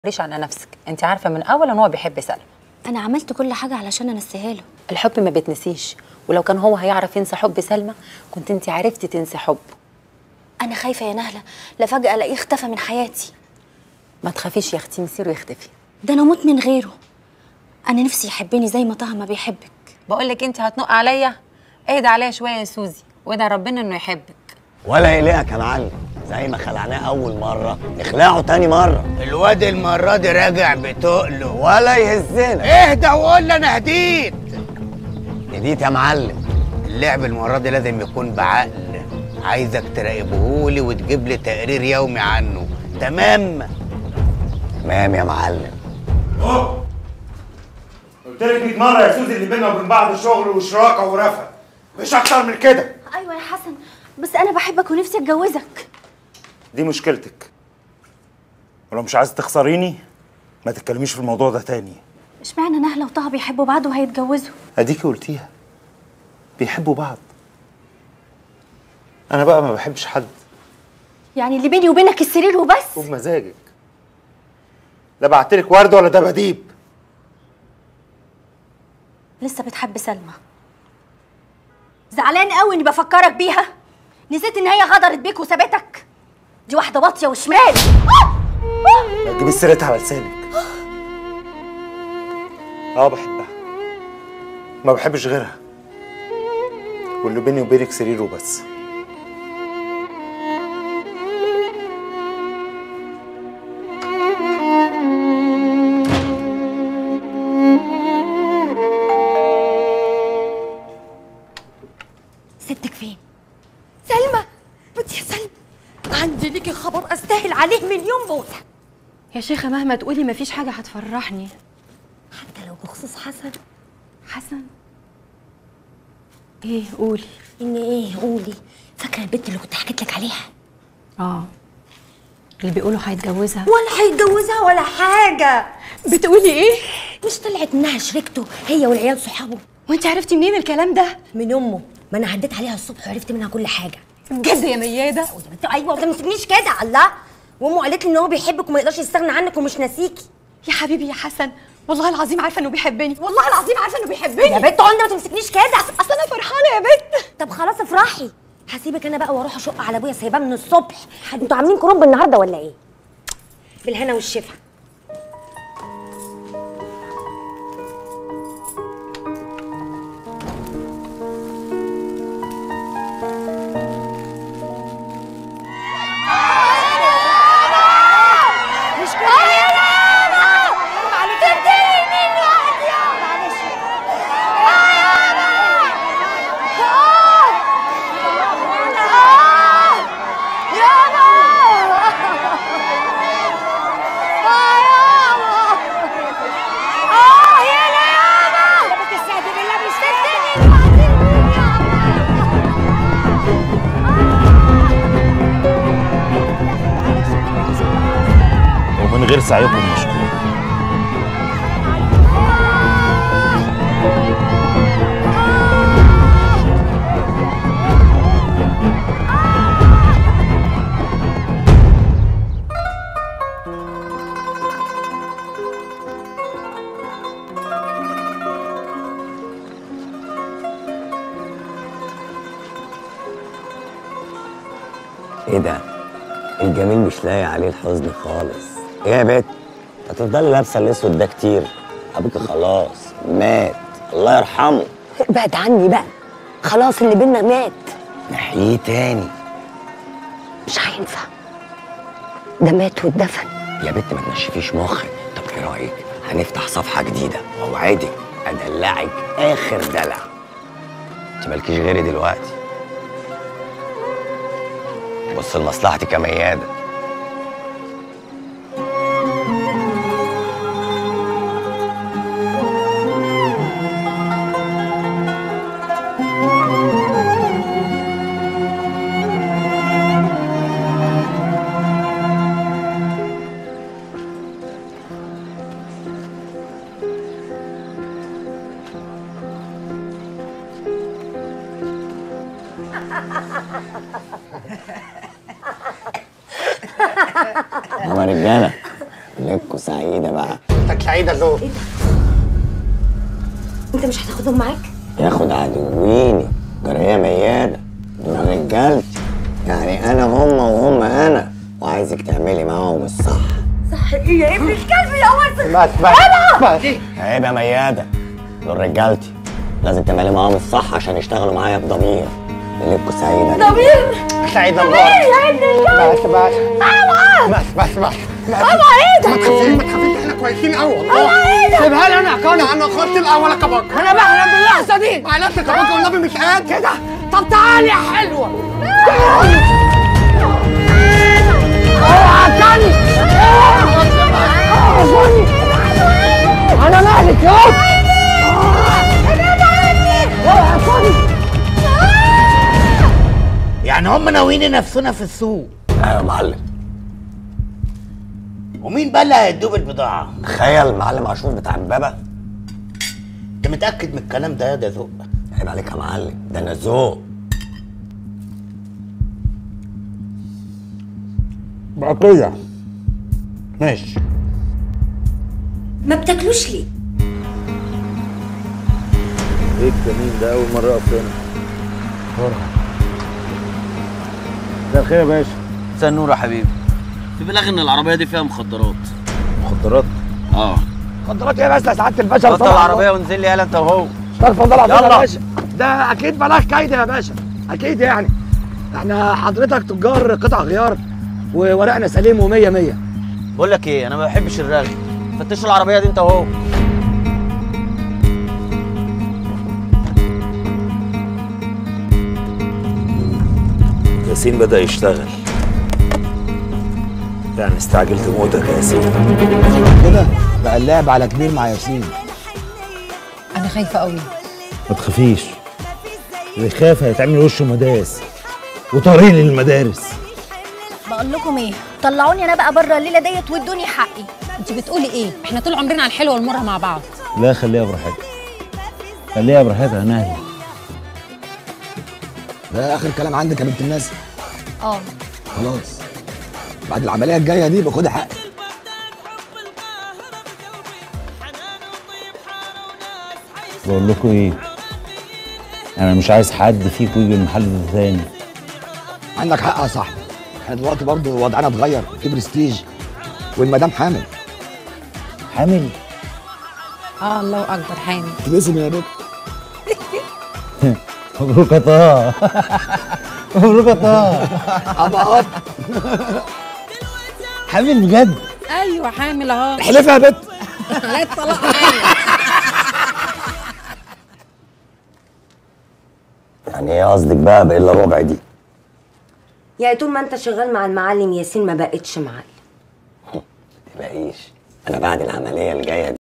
ليش على نفسك انت عارفه من اول ان هو بيحب سلمى انا عملت كل حاجه علشان انسيها له الحب ما بيتنسيش ولو كان هو هيعرف ينسى حب سلمى كنت انت عرفتي تنسي حبه انا خايفه يا نهله لا فجاه الاقيه اختفى من حياتي ما تخافيش يا اختي مصيره يختفي ده انا اموت من غيره انا نفسي يحبني زي ما طه ما بيحبك بقول لك انت هتنق عليا اهدى عليا شويه يا سوزي وادعي ربنا انه يحبك ولا يقلقك يا معلم زي ما خلعناه اول مره نخلعه تاني مره الواد المرة دي راجع بتقله ولا يهزنا اهدى وقول لي انا هديت هديت يا معلم اللعب المرة دي لازم يكون بعقل عايزك تراقبهولي وتجيب لي تقرير يومي عنه تمام تمام يا معلم قلت لك 100 مره يا سوزي اللي بينا وبين بعض شغل وشراكه ورفق مش اكتر من كده ايوه يا حسن بس انا بحبك ونفسي اتجوزك دي مشكلتك ولو مش عايزه تخسريني ما تتكلميش في الموضوع ده تاني اشمعنى نهله وطه بيحبوا بعض وهيتجوزوا اديكي قلتيها بيحبوا بعض انا بقى ما بحبش حد يعني اللي بيني وبينك السرير وبس وبمزاجك لا بعتلك ورد ولا دباديب لسه بتحب سلمى زعلان قوي اني بفكرك بيها نسيت ان هي غدرت بيك وسابتك دي واحده واطيه وشمال ما تجيبي سيرتها على لسانك اه بحبها ما بحبش غيرها واللي بيني وبينك سرير وبس ستك فين سلمى بنتي يا سلمى عندي ليكي خبر استاهل عليه مليون بوسه يا شيخة مهما تقولي مفيش حاجة هتفرحني حتى لو بخصوص حسن حسن ايه قولي ان ايه قولي فاكره البنت اللي كنت حكيت لك عليها اه اللي بيقولوا هيتجوزها ولا هيتجوزها ولا حاجه بتقولي ايه مش طلعت انها شريكته هي والعيال صحابه وانت عرفتي منين الكلام ده من امه ما انا عديت عليها الصبح وعرفت منها كل حاجه بجد يا ميادة يا بنت ايوه ما تمسكنيش كده الله وامه قالت لي ان هو بيحبك وما يقدرش يستغنى عنك ومش ناسيكي يا حبيبي يا حسن والله العظيم عارفه انه بيحبني والله العظيم عارفه انه بيحبني يا بنت عندي ما تمسكنيش كده اصل انا فرحانه يا بنت طب خلاص افرحي هسيبك انا بقى واروح اشق على ابويا سايباه من الصبح انتوا عاملين كروب النهارده ولا ايه بالهنا والشفا مش كده ومن غير سعيكم مشكور ايه ده الجميل مش لاقي عليه الحزن خالص ايه يا بت هتفضلي لابسه الاسود ده كتير ابوك خلاص مات الله يرحمه ابعد عني بقى خلاص اللي بينا مات نحييه تاني مش هينفع ده مات واتدفن يا بت ما تنشفيش مخك طب ايه رايك هنفتح صفحه جديده اوعدك ادلعك اخر دلع انت مالكيش غيري دلوقتي بص لمصلحتك يا مياده هما رجاله ليلتكوا سعيد سعيده بقى انت سعيده زور انت مش هتاخدهم معاك ياخد عدويني جريه مياده دول رجالتي يعني انا هم وهم انا وعايزك تعملي معاهم الصح صح ايه يا ابن الكلب يا واسع بس بس بس عيب يا مياده دول رجالتي لازم تعملي معاهم الصح عشان يشتغلوا معايا بضمير ليلتكوا سعيده ضمير سعيده زور يا ابن الكلب بس بس بس بس بس طبعا ايه ده ما تخافيش ما تخافيش احنا كويسين قوي والله سيبها لي انا كنا انا خدت الاول كبك انا بحلم باللحظه دي معلش كبك والنبي مش قادر كده طب تعالي يا حلوه اوعى تاني انا مالك يا يعني هم ناويين ينافسونا في السوق ايوه يا معلم ومين بقى اللي هيدوب البضاعه؟ تخيل معلم عاشور بتاع امبابه انت متاكد من الكلام ده يا ده ذوق عيب عليك يا معلم ده انا ذوق بعقية ماشي ما بتاكلوش ليه ايه الجميل ده اول مره اقف هنا ده الخير يا باشا مساء النور يا حبيبي في بلاغ ان العربيه دي فيها مخدرات مخدرات اه مخدرات ايه بس يا سعاده الباشا بطل العربيه وانزل لي يالا انت وهو استغفر الله العظيم يلا. يا باشا ده اكيد بلاغ كايد يا باشا اكيد يعني احنا حضرتك تجار قطع غيار وورقنا سليم ومية مية بقول لك ايه انا ما بحبش الرغي فتشوا العربيه دي انت وهو ياسين بدأ يشتغل يعني استعجلت موتك يا ياسين كده بقى اللعب على كبير مع ياسين انا خايفه قوي ما تخافيش اللي يخاف هيتعمل وشه مداس وطريق للمدارس بقول لكم ايه طلعوني انا بقى بره الليله ديت وادوني حقي انت بتقولي ايه احنا طول عمرنا على الحلوه والمره مع بعض لا خليها براحتها خليها براحتها انا اهلي ده اخر كلام عندك يا بنت الناس اه خلاص بعد العمليه الجايه دي باخد حقي بقول لكم ايه انا مش عايز حد فيكم يجي المحل ده تاني عندك حق يا صاحبي احنا دلوقتي برضه وضعنا اتغير في برستيج والمدام حامل حامل اه الله اكبر حامل تبسم يا بنت مبروك يا طه مبروك يا طه ابقى حامل بجد ايوه حامل اهو احلفها يا بنت لا الطلاق يعني ايه قصدك بقى بالا ربع دي يعني طول ما انت شغال مع المعلم ياسين ما بقتش معلم تلاقيش انا بعد العمليه الجايه